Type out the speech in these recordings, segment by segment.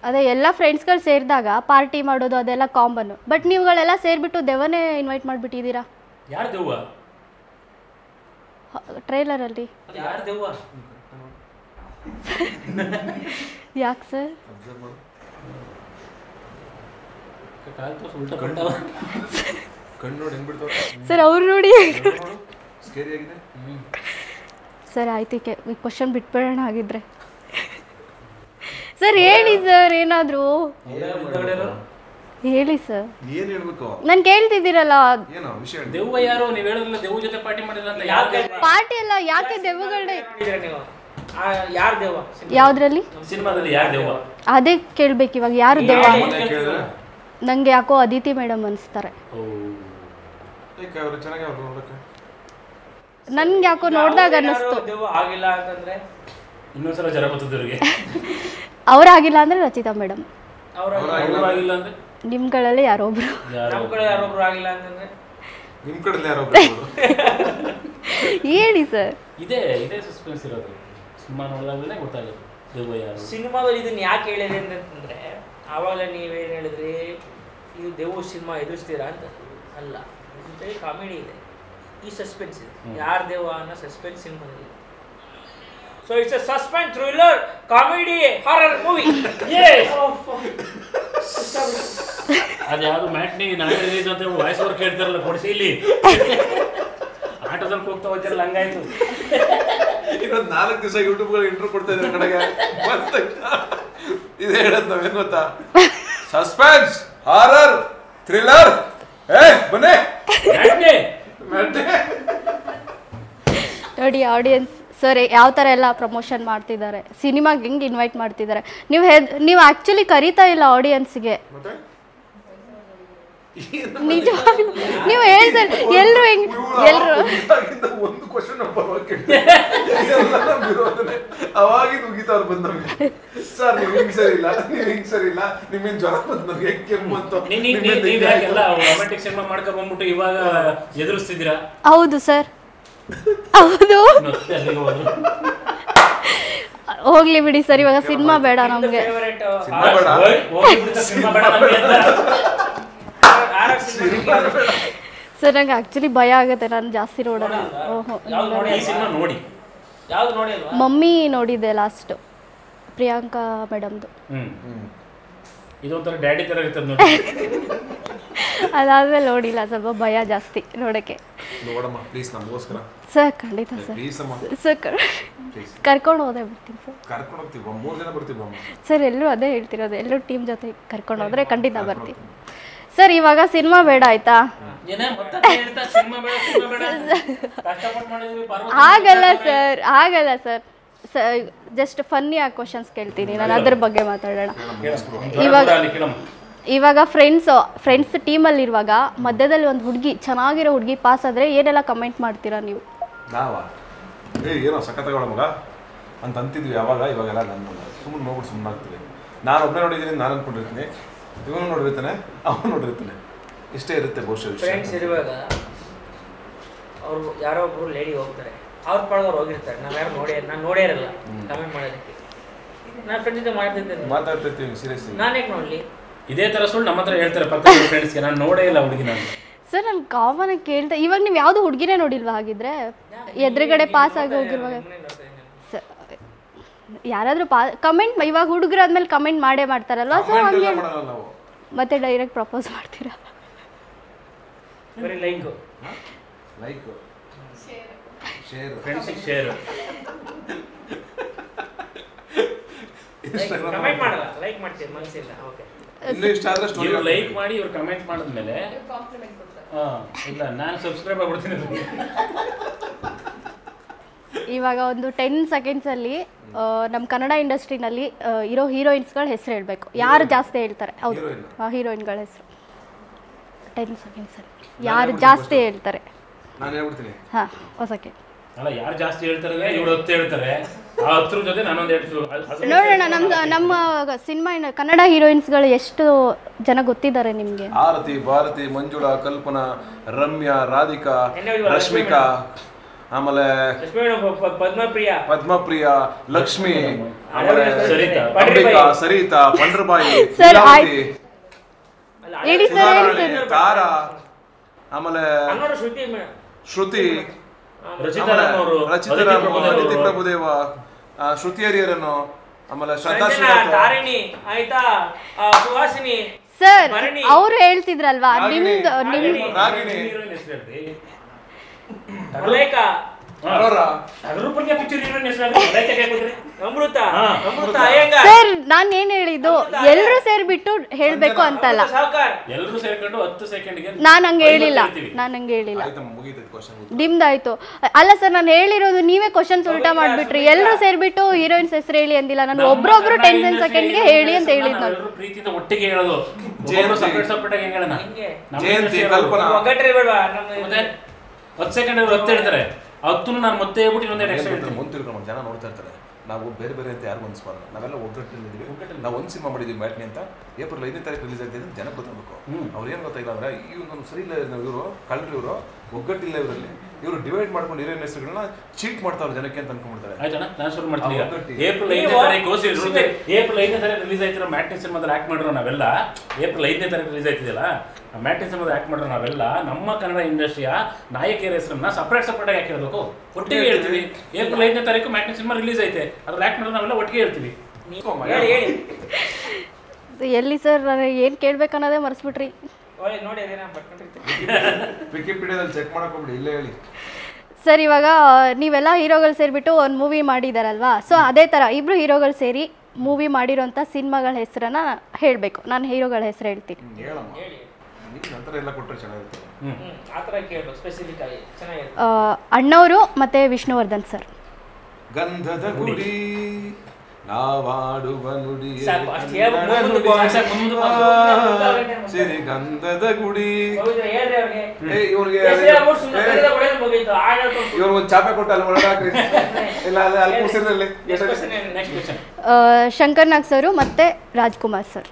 ಅದೇ ಎಲ್ಲ ಫ್ರೆಂಡ್ಸ್ಗಳು ಸೇರಿದಾಗ ಪಾರ್ಟಿ ಮಾಡೋದು ಅದೆಲ್ಲ ಕಾಮನ್ ಬಟ್ ನೀವುಗಳೆಲ್ಲ ಸೇರಿಬಿಟ್ಟು ದೆವನೇ ಇನ್ವೈಟ್ ಮಾಡಿಬಿಟ್ಟಿದ್ದೀರಾ ಯಾರು ದೆವ್ವ ಟ್ರೈಲರಲ್ಲಿ ಅದು ಯಾರು ದೆವ್ವ ಯಾಕೆ ಸರ್ ಅಬ್ಸರ್ವ್ ಮಾಡು ಕಾಲ್ ತೋರ್ಸು, ಉಲ್ಟಾ ಪಲ್ಟಾ. ಕಣ್ಣು ನೋಡಿ ಹೆಂಗ್ ಬಿಡ್ತಾವ ಸರ್ ಅವ್ರು ನೋಡಿ ಸ್ಕೇರಿ ಆಗಿದೆ ಹ್ಮ್. ಸರ್ ಆಯ್ತು ಈ ಈ ಕ್ವಶನ್ ಬಿಟ್ಬಿಡೋಣ ಆಗಿದ್ರೆ ಸರ್ ಹೇಳಿ ಸರ್ ಏನಾದರೂ ಅವ್ರ್ಯಾರು ಹಿಂದಗಡೆ ಇರೋರು? ಹೇಳಿ ಸರ್ ಏನ್ ಹೇಳ್ಬೇಕು ನಾನು ಕೇಳ್ತಿದ್ದೀರಲ್ಲ ಏನೋ ವಿಷಯ ಹೇಳಿ. ದೆವ್ವ ಯಾರು ನೀವು ಹೇಳಿದ್ರಲ್ಲ ದೆವ್ವ ಜೊತೆ ಪಾರ್ಟಿ ಮಾಡಿಲ್ಲ ಅಂತ ಯಾರು ದೆವ್ವ ಪಾರ್ಟಿ ಅಲ್ಲ ಯಾಕೆ ದೆವ್ವಗಳೇ ನೋಡಿದ್ದೀರಾ ನೀವು ಯಾರು ದೇವ ಯಾವುದ್ರಲ್ಲಿ ಸಿನಿಮಾದಲ್ಲಿ ಯಾರು ದೆವ್ವ ಅದೇ ಕೇಳ್ಬೇಕು ಇವಾಗ ಯಾರು ದೆವ್ವ ಮತ್ತೆ ಕೇಳಿದ್ರೆ ನನಗೆ ಯಾಕೋ ಅದಿತಿ ಮೇಡಮ್ ಅನಿಸ್ತಾರೆ ಓ. ಏಕೆ ಅವ್ರು ಚೆನ್ನಾಗಿ ಅವ್ರು ನೋಡಕ್ಕೆ ನನ್ಗೆ ಯಾಕೋ ನೋಡಿದಾಗ ಅನ್ನಿಸ್ತು ದೇವ ಆಗಿಲ್ಲ ಅಂತಂದ್ರೆ ಇನ್ನೊಂದ್ಸಲ ಜರ ಬರ್ತದೆ ಅವ್ರಿಗೆ ಅವರಾಗಿಲ್ಲ ಅಂದರೆ ರಚಿತಾ ಮೇಡಮ್ ಅವ್ರ ಅವ್ರು ಆಗಿಲ್ಲ ಅಂದ್ರೆ ನಿಮ್ಗಳಲ್ಲಿ ಯಾರೊಬ್ರು ಯಾರು ನಮ್ಮ ಕಡೆ ಯಾರೊಬ್ರು ಆಗಿಲ್ಲ ಅಂತಂದ್ರೆ ನಿಮ್ ಕಡೆ ಯಾರೋ ಒಬ್ರು ಇರ್ಬೋದು. ಹೇಳಿ ಸರ್ ಇದೇ ಇದೇ ಸಸ್ಪೆನ್ಸ್ ಇರೋದು ಸಿನಿಮಾ ನೋಡಿದಾಗಲೇ ಗೊತ್ತಾಗುತ್ತೆ ದೆವ್ವ ಯಾರು ಸಿನಿಮಾದಲ್ಲಿ ಇದನ್ನ ಯಾಕೆ ಹೇಳಿದೆ ಅಂತಂದ್ರೆ ಆವಾಗಲೇ ನೀವೇನು ಹೇಳಿದ್ರಿ ಇದು ದೇವು ಸಿನಿಮಾ ಎದುರಿಸ್ತೀರಾ ಅಂತ ಅಲ್ಲ ಇದರಲ್ಲಿ ಕಾಮಿಡಿ ಇದೆ ಈ ಸಸ್ಪೆನ್ಸ್ ಇದೆ ಯಾರು ದೇವ ಅನ್ನೋ ಸಸ್ಪೆನ್ಸ್ ಸಿನಿಮಾದಲ್ಲಿ so it's a suspense thriller comedy horror movie ಅದು ಯಾವುದು ಮ್ಯಾಟ್ನಿ ನಾಳೆ ರಿಲೀಸ್ ಅಂತ ವಾಯ್ಸ್ ಓವರ್ ಕೇಳ್ತಾರಲ್ಲ ಕೊಡಿಸಿ ಇಲ್ಲಿ ಆಟೋದಲ್ಲಿ ಹೋಗ್ತಾ ಹೋಗ್ತಿರಲ್ಲ ಹಂಗಾಯ್ತು ಇನ್ನೊಂದ್ ನಾಲ್ಕು ದಿವಸ ಯೂಟ್ಯೂಬ್ ಇಂಟ್ರೂ ಕೊಡ್ತಾ ಇದ್ದಾರೆ ಕಡೆಗೆ ಬಂದ ತಕ್ಷಣ ಇದು ಹೇಳದ್ ನಾವೇನ್ ಗೊತ್ತಾ ಸಸ್ಪೆನ್ಸ್ ಹಾರರ್ ಥ್ರಿಲ್ಲರ್ ಏ ಬನ್ನಿ ಮ್ಯಾಟ್ನಿ ಮತ್ತೆ ನೋಡಿ ಆಡಿಯನ್ಸ್ ಸರ್ ಯಾವ ಥರ ಎಲ್ಲ ಪ್ರಮೋಷನ್ ಮಾಡ್ತಿದ್ದಾರೆ ಸಿನಿಮಾಗೆ ಹೆಂಗೆ ಇನ್ವೈಟ್ ಮಾಡ್ತಿದ್ದಾರೆ ನೀವು ಹೆದ್ ನೀವು ಆ್ಯಕ್ಚುಲಿ ಕರಿತಾ ಇಲ್ಲ ಆಡಿಯನ್ಸ್ಗೆ ಮತ್ತೆ ನಿಜವಾಗ್ಲೂ ನೀವು ಹೇಳ್ತಾರೆ ಎಲ್ಲರೂ ಹೆಂಗ್ ಎಲ್ಲರೂ ಇದಾಗಿಂದ ಒಂದು ಕ್ವಶನ್ ವಿರೋಧನೆ ಅವಾಗಿಂದ ಮುಗಿತವ್ರು ಬಂದ್ ನಮ್ಗೆ ಸರ್ ನೀವು ಹಿಂಗ್ ಸರಿ ಇಲ್ಲ ನೀವು ಹಿಂಗ್ ಸರಿ ಇಲ್ಲ ನಿಮ್ಮಿಂದ ಜ್ವರ ಬಂದ್ ನಮ್ಗೆ ಕೆಮ್ಮು ಅಂತ ನೀ- ನೀ- ನೀ- ನೀವ್ ಯಾಕೆಲ್ಲ ರೊಮ್ಯಾಂಟಿಕ್ ಸಿನಿಮಾ ಮಾಡ್ಕೊಂಡ್ ಬಂದ್ಬಿಟ್ಟು ಇವಾಗ ಎದುರಿಸ್ತಿದ್ದೀರಾ ಹೌದು ಸರ್ ಹೌದು ಮತ್ತೆ ಅಲ್ಲಿಗೆ ಹೋದ್ರು ಹೋಗ್ಲಿ ಬಿಡಿ ಸರ್ ಇವಾಗ ಸಿನಿಮಾ ಬೇಡ ನಮಗೆ ಫೇವರೇಟ್ ಸಿನಿಮಾ ಬೇಡ ಹೋಯ್, ಹೋಗ್ಲಿ ಬಿಡು ಸಿನಿಮಾ ಬೇಡ ನಮ್ಗೆ ಅಂತ. ಹಾರರ್ ಸಿನಿಮಾ ಸರ್ ನಂಗೆ ಆ್ಯಕ್ಚುಲಿ ಭಯ ಆಗುತ್ತೆ ನಾನು ಜಾಸ್ತಿ ನೋಡೋಣ ಓಹೋ ಯಾವ್ದು ನೋಡಿ ಈ ಸಿನಿಮಾ ನೋಡಿ ಯಾವ್ದು ನೋಡಿ ಅಲ್ವಾ ಮಮ್ಮಿ ನೋಡಿದ್ದೆ ಲಾಸ್ಟು ಪ್ರಿಯಾಂಕಾ ಮೇಡಮ್ದು ಹ್ಮ್ ಇದೊಂಥರ ಡ್ಯಾಡಿ ತರ ಇರ್ತದೆ ನೋಡಿ ಅದಾದ್ಮೇಲೆ ನೋಡಿಲ್ಲ ಸ್ವಲ್ಪ ಭಯ ಜಾಸ್ತಿ ನೋಡೋಕ್ಕೆ ನೋಡಮ್ಮ ಪ್ಲೀಸ್ ನಮಗೋಸ್ಕರ ಸರ್ ಖಂಡಿತ ಸರ್ ಪ್ಲೀಸ್ ಅಮ್ಮ ಸರ್ ಪ್ಲೀಸ್ ಕರ್ಕೊಂಡು ಹೋದೇ ಬಿಡ್ತೀನಿ ಸರ್ ಕರ್ಕೊಂಡು ಹೋಗ್ತೀವಿ ಮೂರು ಜನ ಬರ್ತೀವಿ ಅಮ್ಮ ಸರ್ ಎಲ್ಲರೂ ಅದೇ ಹೇಳ್ತಿರೋದು ಎಲ್ಲರೂ ಟೀಮ್ ಜೊತೆ ಕರ್ಕೊಂಡು ಹೋದ್ರೆ ಖಂಡಿತ ಬರ್ತೀನಿ ಸರ್ ಇವಾಗ ಸಿನಿಮಾ ಬೇಡ ಆಯ್ತಾ ಏನೇ ಮತ್ತೆ ಹೇಳ್ತಾ ಸಿನಿಮಾ ಬೇಡ ಸಿನಿಮಾ ಬೇಡ ಅಂತ. ಕಷ್ಟಪಟ್ಟು ಮಾಡಿದ್ವಿ ಪಾರ್ವತಿ ಆಗಲ್ಲ ಸರ್ ಆಗಲ್ಲ ಸರ್ ಜಸ್ಟ್ ಫನ್ನಿ ಆಗಿ ಕ್ವಶನ್ಸ್ ಕೇಳ್ತೀನಿ ನಾನು ಅದ್ರ ಬಗ್ಗೆ ಮಾತಾಡೋಣ ಇವಾಗ ಅಲ್ಲಿ ಕೇಳಮ್ಮ. ಇವಾಗ ಫ್ರೆಂಡ್ಸ್ ಫ್ರೆಂಡ್ಸ್ ಟೀಮಲ್ಲಿ ಇರುವಾಗ ಮಧ್ಯದಲ್ಲಿ ಒಂದು ಹುಡುಗಿ ಚೆನ್ನಾಗಿರೋ ಹುಡುಗಿ ಪಾಸ್ ಆದರೆ ಏನೆಲ್ಲ ಕಮೆಂಟ್ ಮಾಡ್ತೀರಾ ನೀವು ನಾವ ಏ ಏನೋ ಸಖತ್ತಾಗೋಳ ಮಗ ಅಂತ ಅಂತಿದ್ವಿ ಯಾವಾಗ ಇವಾಗೆಲ್ಲ ನನ್ನ ಸುಮ್ಮನೆ ನೋಡ್ಬಿಟ್ಟು ಸುಮ್ಮನೆ ಆಗ್ತೀವಿ ನಾನು ಒಬ್ಬನೇ ನೋಡಿದ್ದೀನಿ ನಾನು ಅನ್ಕೊಂಡಿರ್ತೀನಿ ಇವನು ನೋಡಿರ್ತಾನೆ ಅವನು ನೋಡಿರ್ತಾನೆ ಇಷ್ಟೇ ಇರುತ್ತೆ ಬಹುಶಃ ವಿಷಯ. ಫ್ರೆಂಡ್ಸ್ ಇರುವಾಗ ಅವ್ರು ಯಾರೋ ಒಬ್ರು ಲೇಡಿ ಹೋಗ್ತಾರೆ ಅವ್ರ ಪಾಡ್ಗೆ ಅವ್ರು ಹೋಗಿರ್ತಾರೆ ನಾವ್ ಯಾರು ನೋಡೇ ನಾನು ನೋಡೇ ಇರಲ್ಲ ಕಮೆಂಟ್ ಮಾಡೋದಕ್ಕೆ ನಾನು ಫ್ರೆಂಡ್ಸ್ ಜೊತೆ ಮಾಡ್ತಿದ್ದೇನೆ ಮಾತಾಡ್ತಿರ್ತೀವಿ ಸೀರಿಯಸ್ ನಾನು ಯಾಕೆ ನೋಡ್ಲಿ ಇದೇ ತರ ಸುಳ್ಳು ನಮ್ಮ ಹತ್ರ ಹೇಳ್ತಾರೆ ಪಕ್ಕದ ಫ್ರೆಂಡ್ಸ್ಗೆ ನಾನು ನೋಡೇ ಇಲ್ಲ ಹುಡುಗಿ ನಾನು ಸರ್ ನಾನು ಕಾಮನ್ ಕೇಳ್ತಾ ಇವಾಗ ನೀವು ಯಾವುದು ಹುಡುಗಿನೇ ನೋಡಿಲ್ವಾ ಹಾಗಿದ್ರೆ ಎದುರುಗಡೆ ಪಾಸ್ ಆಗಿ ಹೋಗಿರುವಾಗ ಸ- ಯಾರಾದರೂ ಪಾ ಕಮೆಂಟ್ ಇವಾಗ ಹುಡುಗರು ಆದ್ಮೇಲೆ ಕಮೆಂಟ್ ಮಾಡೇ ಮಾಡ್ತಾರಲ್ವಾ ಸೊ Comment ಹಂಗೆ ಎಲ್ಲ ಮಾಡಲ್ಲ ನಾವು ಮತ್ತೆ ಡೈರೆಕ್ಟ್ ಪ್ರಪೋಸ್ ಮಾಡ್ತೀರಾ ಬರೀ ಲೈಕ್ ಲೈಕ್ ಶೇರ್ ಫ್ರೆಂಡ್ಸಿಗೆ ಶೇರ್ ಕಮೆಂಟ್ ಮಾಡಲ್ಲ ಲೈಕ್ ಮಾಡ್ತೀನಿ ಮನಸ್ಸಿಲ್ಲ ಓಕೆ ಇನ್ನೂ ಇಷ್ಟ ಆದ್ರೆ ಸ್ಟೋರಿ ಇವ್ರು ಲೈಕ್ ಮಾಡಿ ಇವ್ರು ಕಮೆಂಟ್ ಮಾಡಿದ್ಮೇಲೆ ಹಾ ಇಲ್ಲ ನಾನು ಸಬ್ಸ್ಕ್ರೈಬ್ ಆಗ್ಬಿಡ್ತೀನಿ ಅದ್ರಿಗೆ. ಇವಾಗ ಒಂದು ಟೆನ್ ಸೆಕೆಂಡ್ಸಲ್ಲಿ ನಮ್ಮ ಕನ್ನಡ ಇಂಡಸ್ಟ್ರಿನಲ್ಲಿ ಇರೋ ಹೀರೋಯಿನ್ಸ್ಗಳ ಹೆಸರು ಹೇಳಬೇಕು ಯಾರು ಜಾಸ್ತಿ ಹೇಳ್ತಾರೆ ಹೌದು Heroine? ಹೀರೋಯಿನ್ಗಳ ಹೆಸರು ಟೆನ್ ಸೆಕೆಂಡ್ಸಲ್ಲಿ ಯಾರು ಜಾಸ್ತಿ ಹೇಳ್ತಾರೆ ನಾನು ಹೇಳ್ಬಿಡ್ತೀನಿ ಹಾಂ ಹೊಸಕ್ಕೆ ಅಲ್ಲ ಯಾರು ಜಾಸ್ತಿ ಹೇಳ್ತಾರೆ ಅಂದ್ರೆ ಇವ್ರು ಹತ್ತು ಹೇಳ್ತಾರೆ ಆ ಹತ್ರ ಜೊತೆ ನಾನೊಂದು ಎರಡು ಅದು- ನೋಡೋಣ ನಮ್ಮ ನಮ್ಮ ಸಿನಿಮಾ ಕನ್ನಡ ಹೀರೋಯಿನ್ಸ್ಗಳು ಎಷ್ಟು ಜನ ಗೊತ್ತಿದ್ದಾರೆ ನಿಮಗೆ ಆರತಿ ಭಾರತಿ ಮಂಜುಳಾ ಕಲ್ಪನಾ ರಮ್ಯಾ ರಾಧಿಕಾ ನೆನ್ನೆ ಹೋಗಿದ್ವಲ್ಲ, ರಶ್ಮಿಕಾ ಆಮೇಲೆ ಲಕ್ಷ್ಮೀ ಪ- ಪ- ಪದ್ಮಪ್ರಿಯ ಪದ್ಮಪ್ರಿಯ ಲಕ್ಷ್ಮಿ ಆಮೇಲೆ ಸರಿತಾ. ಅಂಬಿಕಾ ಸರಿತಾ ಪಂಡ್ರಬಾಯಿ ಸರ್, ಲೀಲಾವತಿ, ಅಲ್ಲ, ಹೇಳಿ ಸರ್ ಹೇಳಿ ಸುಧಾರಾಣಿ, ಸರ್ ತಾರಾ ಆಮೇಲೆ ಹಂಗಾರೆ ಶ್ರುತಿ ಮ- ಶ್ರುತಿ ರಚಿತಾ ರಾಮ್ ಅವರು ರಚಿತಾ ಅದಿತಿ ರಾಮ್ ಪ್ರಭುದೇವ ಅದಿತಿ ಅವರು. ಪ್ರಭುದೇವ ಆ, ಶ್ರುತಿ ಹರಿಹರನು ಆಮೇಲೆ ಶ್ರದ್ಧಾ ಸಂಜನಾ, ಶ್ರೀನಾಥ್ ತಾರಿಣಿ ಆಯ್ತಾ ಆ, ಸುಹಾಸಿನಿ ಸರ್ ಭರಣಿ. ಅವ್ರು ಹೇಳ್ತಿದ್ರಲ್ವಾ ರಾಗಿಣಿ. ನಿಮ್ದು ನಿಮ್ ರಾಗಿಣಿ. ರಾಗಿಣಿ ಹೀರೋಯಿನ್ ಹೆಸರು ಹೇಳ್ರಿ. ಮಲೈಕಾ ಹಾ. ಅರೋರಾ ಅದ್ರ ಬಗ್ಗೆ ಪಿಕ್ಚರ್ ಹೀರೋಯಿನ್ ಹೆಸರು ಹೇಳ್ರಿ. ಮಲೈಕಾ ಕೇಳ್ಕೊಡ್ರಿ. ಅಮೃತ ಹಾ. ಅಮೃತ ಅಯ್ಯಂಗಾರ್ ಸರ್ ನಾನ್ ಏನ್ ಹೇಳಿದ್ದು ಎಲ್ರು ಸೇರ್ಬಿಟ್ಟು ಹೇಳ್ಬೇಕು ಅಂತಲ್ಲ ಅಮೃತ ಸಾವ್ಕಾರ್ ಎಲ್ಲರೂ ಸೇರ್ಕೊಂಡು ಹತ್ತು ಸೆಕೆಂಡ್ಗೆ ನಾನ್ ಹಂಗೆ ಹೇಳಿಲ್ಲ ನಾನ್ ಹಂಗೆ ಹೇಳಿಲ್ಲ ಆಯ್ತಮ್ಮ ಮುಗೀತೈತೆ ಕ್ವಶನ್ ನಿಮ್ದಾಯ್ತು ಅಲ್ಲ ಸರ್ ನಾನು ಹೇಳಿರೋದು ನೀವೇ ಕ್ವಶನ್ಸ್ ಉಲ್ಟಾ ಮಾಡ್ಬಿಟ್ರಿ ಎಲ್ಲರೂ ಸೇರ್ಬಿಟ್ಟು ಹೀರೋಯಿನ್ಸ್ ಹೆಸರು ಹೇಳಿ ಅಂದಿಲ್ಲ ನಾನು ಒಬ್ರೊಬ್ರು ಟೆನ್ ಟೆನ್ ಸೆಕೆಂಡ್ಗೆ ಹೇಳಿ ಅಂತ ಹೇಳಿದ್ ನಾನು ಎಲ್ಲರೂ ಪ್ರೀತಿಯಿಂದ ಒಟ್ಟಿಗೆ ಹೇಳೋದು ಜಯಂತಿ. ಸಪರೇಟ್ ಸಪರೇಟ್ ಆಗಿ ಹೆಂಗ್ ಹೇಳೋಣ ಹಿಂಗೆ ನಮ್ಮ ಜಯಂತಿ, industry ಅವ್ರು ಕಲ್ಪನಾ. ಒಗ್ಗಟ್ರೆ ಬೇಡವಾ ನಮ್ಮ ಮತ್ತೆ ಹತ್ತು ಸೆಕೆಂಡ್ ಅವ್ರು ಹತ್ತು ಹೇಳ್ತಾರೆ ಹತ್ತು ನಾನು ಮತ್ತೆ ಹೇಳ್ಬಿಟ್ಟು ಇನ್ನೊಂದೆರಡು ಎಕ್ಸ್ಟ್ರಾ ಹೇಳ್ತೀನಿ ಮುಂದೆ ತಿಳ್ಕೊಂಡು ಜನ ನೋಡ್ತಾ ಇರ್ತಾರೆ ನಾವು ಬೇರೆ ಬೇರೆ ಅಂತ ಯಾರು ಅನ್ಸ್ಬಾರ್ದು ನಾವೆಲ್ಲ ಒಗ್ಗಟ್ಟಿದ್ದೀವಿ ನಾವು ಒಂದು ಸಿನಿಮಾ ಮಾಡಿದ್ವಿ ಮ್ಯಾಟ್ನಿ ಅಂತ ಏಪ್ರಿಲ್ ಐದನೇ ತಾರೀಕು ರಿಲೀಸ್ ಆಗ್ತಿದೆ ಅಂತ ಜನಕ್ಕೆ ಗೊತ್ತಾಗಬೇಕು ಅವ್ರು ಏನು ಗೊತ್ತಾಗಿಲ್ಲ ಅಂದ್ರೆ ಈ ಒಂದು ಸರಿ ಇಲ್ಲ ಇವರು ಕಳ್ಳರು ಇವರು ಒಗ್ಗಟ್ಟಿಲ್ಲ ಇವರಲ್ಲಿ ಇವರು ಡಿವೈಡ್ ಮಾಡ್ಕೊಂಡು ಹೀರೋಯಿನ್ ಹೆಸರುಗಳನ್ನ ಚೀಟ್ ಮಾಡ್ತಾವ್ರೆ ಜನಕ್ಕೆ ಅಂತ ಅನ್ಕೊಂಡ್ಬಿಡ್ತಾರೆ ಆಯ್ತಣ್ಣ ನಾನು ಶುರು ಮಾಡ್ತೀನಿ ಈಗ. ಆ, ಒಗ್ಗಟ್ಟಿ. ಏಪ್ರಿಲ್ ಐದನೇ ನೀವು- ತಾರೀಕು ರಿಲೀಸ್ ಏಪ್ರಿಲ್ ಐದನೇ ತಾರೀಕು ರಿಲೀಸ್ ಆಯ್ತಿರೋ ಮ್ಯಾಟ್ನಿ ಸಿನಿಮಾದಲ್ಲಿ ಆಕ್ಟ್ ಮಾಡಿರೋ ನಾವೆಲ್ಲ ಏಪ್ರಿಲ್ ಐದನೇ ತಾರೀಕು ರಿಲೀಸ್ ಆಯ್ತಿದೆಯಲ್ಲ ಆ ಮ್ಯಾಟ್ನಿ ಸಿನಿಮಾದಲ್ಲಿ ಆಕ್ಟ್ ಮಾಡಿರೋ ನಾವೆಲ್ಲ ನಮ್ಮ ಕನ್ನಡ ಇಂಡಸ್ಟ್ರಿಯ ನಾಯಕಿಯರ ಹೆಸರನ್ನ ಸಪ್ರೇಟ್ ಸಪ್ರೇಟ್ ಆಗಿ ಹಾಕಿರ್ಬೇಕು ಒಟ್ಟಿಗೆ ಹೇಳ್ತೀವಿ ಏಪ್ರಿಲ್ ಐದನೇ ತಾರೀಕು ಮ್ಯಾಟ್ನಿ ಸಿನಿಮಾ ರಿಲೀಸ್ ಐತೆ ಅದ್ರಲ್ಲಿ ಆಕ್ಟ್ ಮಾಡಿರೋ ನಾವೆಲ್ಲ ಒಟ್ಟಿಗೆ ಹೇಳ್ತೀವಿ ನೀವು ಹೇಳಿ ಹೇಳಿ ಎಲ್ಲಿ ಸರ್ ನಾನು ಏನ್ ಕೇಳ್ಬೇಕನ್ನೋದೇ ಮರ್ಸ್ಬಿಟ್ರಿ ಒಳ್ಳೆ ನೋಡಿ ಅದೇನ ಬರ್ಕೊಂಡಿರ್ತೀನಿ ವಿಕಿಪೀಡಿಯಾದಲ್ಲಿ ಚೆಕ್ ಮಾಡಕ್ ಹೋಗ್ಬಿಡಿ ಇಲ್ಲೇ ಹೇಳಿ ಸರ್ ಇವಾಗ ನೀವೆಲ್ಲ ಹೀರೋಗಳು ಸೇರಿಬಿಟ್ಟು ಒಂದು ಮೂವಿ ಮಾಡಿದಾರಲ್ವಾ ಸೊ ಅದೇ ಥರ ಇಬ್ರು ಹೀರೋಗಳು ಸೇರಿ ಮೂವಿ ಮಾಡಿರೋಂಥ ಸಿನಿಮಾಗಳ ಹೆಸರನ್ನ ಹೇಳಬೇಕು ನಾನು ಹೀರೋಗಳ ಹೆಸರು ಹೇಳ್ತೀನಿ ಹ್ಮ್, ಹೇಳಮ್ಮ ಹೇಳಿ ನೀವು ನಂತರ ಎಲ್ಲ ಕೊಟ್ಟರೆ ಚೆನ್ನಾಗಿರುತ್ತೆ ಹ್ಮ್ ಹ್ಮ್ ಆ ಥರ ಕೇಳ್ಬೇಕು ಸ್ಪೆಸಿಫಿಕ್ ಆಗಿ ಚೆನ್ನಾಗಿರುತ್ತೆ ಆ, ಅಣ್ಣವರು ಮತ್ತು ವಿಷ್ಣುವರ್ಧನ್ ಸರ್ ಗಂಧದ ಗುಡಿ ನಾವಾಡುವ ನುಡಿ ಸಾಕು, ಅಷ್ಟ್ ಹೇಳ್ಬಿಟ್ಟು ಮುಂದಕ್ಕೆ ಹೋಗೋಣ. ಸಾಕು, ಮುಂದಕ್ಕೆ ಹೋಗೋಣ. ಸಿರಿ ಗಂಧದ ಗುಡಿ ಹೌದು, ಹೇಳ್ರಿ ಅವ್ರಿಗೆ ಏ ಇವ್ರಿಗೆ ಹೆಸ್ರು ಹೇಳ್ಬಿಟ್ಟು ಸುಮ್ನೆ ಕರೆದ ಹೊಡೆದು ಮುಗೀತು ಆಗ ಹೇಳ್ಕೊಂಡು ಇವ್ರಿಗೆ ಒಂದು ಚಾಪೆ ಕೊಟ್ಟು ಅಲ್ಲಿ ಒಳಗೆ ಹಾಕ್ರಿ ಇಲ್ಲ ಅಲ್ಲಿ ಅಲ್ಲಿ ಕೂಸಿರ್ನಲ್ಲಿ Next question ಏನು? ನೆಕ್ಸ್ಟ್ ಕ್ವಶನ್ ಆ, ಶಂಕರ್ ನಾಗ್ ಸರು ಮತ್ತು ರಾಜ್ಕುಮಾರ್ ಸರ್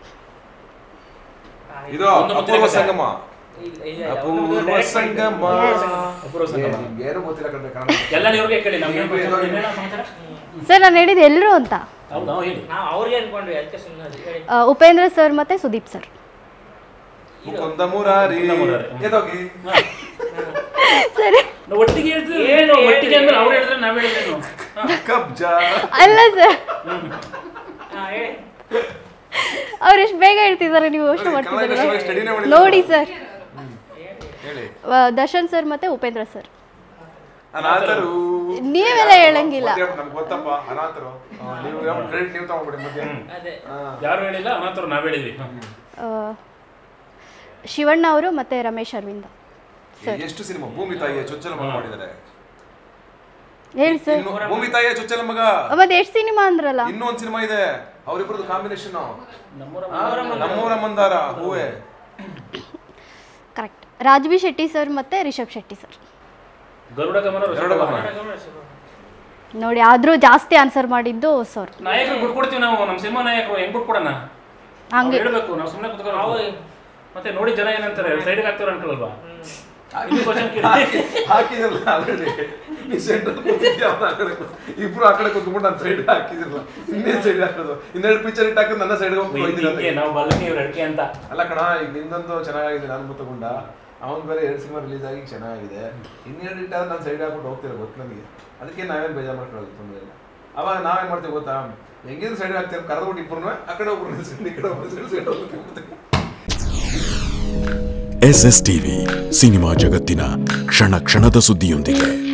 ಆ, ಇದು ಒಂದು ಮುದ್ರೆ ಅಪೂರ್ವ ಕಥೆ. ಸಂಗಮ ಇಲ್ಲ, ಇಲ್ಲ, ಇಲ್ಲ. ಅಪೂರ್ವ direct ಸಂಗಮ ಅಪೂರ್ವ ಏ, ಸಂಗಮ. ನಿಮ್ಗೆ ಏನೂ ಗೊತ್ತಿಲ್ಲ ಕಣ್ರೆ ಕನ್ನಡ ಎಲ್ಲ ಇವ್ರಿಗೆ ಕೇಳಿ ನಮ್ಗೆ ನೀವು ಏನೋ- ಸಮಾಚಾರ ಸರ್ ನಾನು ಹೇಳಿದ್ದು ಎಲ್ಲರೂ ಅಂತ ಹೌದಾ ಹೇಳಿ ನಾವು ಅವ್ರಿಗೆ ಅನ್ಕೊಂಡ್ವಿ ಅದಕ್ಕೆ ಸುಮ್ಮನೆ ಅದು ಹೇಳಿ ಆ, ಉಪೇಂದ್ರ ಸರ್ ಮತ್ತು ಸುದೀಪ್ ಸರ್ ಮುಕುಂದ ಮುರಾರಿ ಮುಕುಂದ ಮುರಾರಿ. ಎದೋಗಿ ಸರಿ ನಾವು ಒಟ್ಟಿಗೆ ಹೇಳ್ತಿದ್ರೆ ಏನು ಏನು ಒಟ್ಟಿಗೆ ಅಂದ್ರೆ ಹೇಳಿ? ಅವ್ರು ಹೇಳಿದ್ರೆ ನಾವ್ ಹೇಳಿದ್ರೇನು ಹಾ. ಕಬ್ಜಾ ಅಲ್ಲ ಸರ್ ಹಾ ಹೇಳಿ ಅವ್ರು ಎಷ್ಟು ಬೇಗ ಹೇಳ್ತಿದ್ದಾರೆ ನೀವು ಅಷ್ಟು ನೋಡಿ, ಕನ್ನಡ industry ಬಗ್ಗೆ study ನೇ ಮಾಡ್ತಿದ್ದಾರೆ ಮಾಡಿಲ್ಲ. ನೋಡಿ ಸರ್ ಹೇಳಿ ದರ್ಶನ್ ಸರ್ ಮತ್ತು ಉಪೇಂದ್ರ ಸರ್ ಅನಾಥರು ನೀವೆಲ್ಲ ಹೇಳಂಗಿಲ್ಲ ಮತ್ತೆ ನಮ್ಗೆ ಗೊತ್ತಪ್ಪ ಅನಾಥರು ಆ, ನೀವು ಯಾವ ಕ್ರೆಡಿಟ್ ನೀವು ತಗೊಂಡ್ಬಿಡಿ ಮಧ್ಯ ಅದೇ ಹಾ. ಯಾರು ಹೇಳಿಲ್ಲ ಅನಾಥರು ನಾವ್ ಹೇಳಿದ್ವಿ ಹಾ. ಆ, ಶಿವಣ್ಣ ಅವರು ಮತ್ತು ರಮೇಶ್ ಅರವಿಂದ ಸರ್ ಎಷ್ಟು ಸಿನಿಮಾ ಭೂಮಿ ತಾಯಿಯ ಚೊಚ್ಚಲ ಮಗ ಮಾಡಿದ್ದಾರೆ ಹೇಳಿ ಸರ್ ಇನ್ನು ಭೂಮಿ ತಾಯಿಯ ಚೊಚ್ಚಲ ಮಗ ಮತ್ತೆ ಎಷ್ಟು ಸಿನಿಮಾ ಅಂದ್ರಲ್ಲ ಇನ್ನೂ ಒಂದ್ ಸಿನಿಮಾ ಇದೆ ಅವರಿಬ್ಬರದು ಕಾಂಬಿನೇಷನ್ ನಮ್ಮೂರ ನಮ್ಮೂರ ಮಂದಾರ ಹೂವೆ ಕರೆಕ್ಟ್ ರಾಜ್ಬಿ ಶೆಟ್ಟಿ ಸರ್ ಮತ್ತು ರಿಷಬ್ ಶೆಟ್ಟಿ ಸರ್ ಗರುಡ ಗಮನ ಗರುಡ ಗಮನ. ನೋಡಿ ಆದರೂ ಜಾಸ್ತಿ ಆನ್ಸರ್ ಮಾಡಿದ್ದು ಸರ್ ನಾಯಕರು ಬಿಟ್ಕೊಡ್ತೀವಿ ನಾವು ನಮ್ಮ ಸಿನಿಮಾ ನಾಯಕರು ಹೆಂಗ್ ಬಿಟ್ಕೊಡೋಣ ಹಂಗೆ ಹೇಳ್ಬೇಕು ನಾವು ಸುಮ್ಮನೆ ಕುತ್ಕೊಂಡು ನಾವು ಮತ್ತೆ ನೋಡಿ ಜನ ಏನಂತಾರೆ ಸೈಡ್ಗೆ ಹಾಕ್ತಾರೆ ಅನ್ಕೊಳಲ್ವಾ ಇದು ಕ್ವಶನ್ ಕೇಳಿ ಹಾಕಿದಿರಲ್ಲ ಆಲ್ರೆಡಿ ನೀ ಸೆಂಟ್ರಲ್ ಕೂತಿದ್ಯಾ ಅವ್ನು ಆ ಕಡೆ ಕೂತ್- ಇಬ್ರು ಆ ಕಡೆ ಕೂತ್ಕೊಂಡು ನಾನು ಸೈಡ್ ಹಾಕಿದಿರಲ್ಲ ಇನ್ನೇನ್ ಸೈಡ್ ಹಾಕೋದು ಇನ್ನೆರಡು ಪಿಕ್ಚರ್ ಇಟ್ಟು ಹಾಕಿದ್ರೆ ನನ್ನ ಸೈಡ್ ಹೋಗಿ ಹೋಯ್ತಿಲ್ಲ ಹಿಂಗೆ ನಾವು ಬಲ್ಲಕ್ಕೆ ಇವ್ರು ಅಡಿಕೆ ಅಂತ ಅಲ್ಲ ಕಣ ಈಗ ನಿಂದೊಂದು ಚೆನ್ನಾಗಿದೆ ನಾನು ತಗೊಂಡ ಅವನ್ ಬೇರೆ ಎರಡು ಸಿನಿಮಾ ರಿಲೀಸ್ ಆಗಿ ಚೆನ್ನಾಗಿದೆ ಇನ್ನೆರಡು ಇಟ್ಟಾದ್ರೆ ನಾನು ಸೈಡ್ ಹಾಕ್ಬಿಟ್ಟು ಹೋಗ್ತಿಲ್ಲ ಗೊತ್ತು ನನಗೆ ಅದಕ್ಕೆ ನಾವೇನು ಬೇಜಾರು ಮಾಡ್ಕೊಳ್ಳೋದು ತೊಂದರೆ ಇಲ್ಲ ಅವಾಗ ನಾವೇನ್ ಮಾಡ್ತೀವಿ ಗೊತ್ತಾ ಹೆಂಗಿದ್ರು ಸೈಡ್ ಹಾಕ್ತೀವಿ ಕರೆದ್ಬಿಟ್ಟು ಇಬ್ಬರು ಆ ಕಡೆ ಒಬ್ರು ನಿಲ್ಸ್ಕೊಂಡು ಈ ಕಡೆ ಒಬ್ರು ನಿಲ್ಸ್ಕೊಂಡು ಹೋಗ್ಬಿಡ್ತೀವಿ. ಎಸ್ ಎಸ್ ಟಿವಿ ಸಿನಿಮಾ ಜಗತ್ತಿನ ಕ್ಷಣ ಕ್ಷಣದ ಸುದ್ದಿಯೊಂದಿಗೆ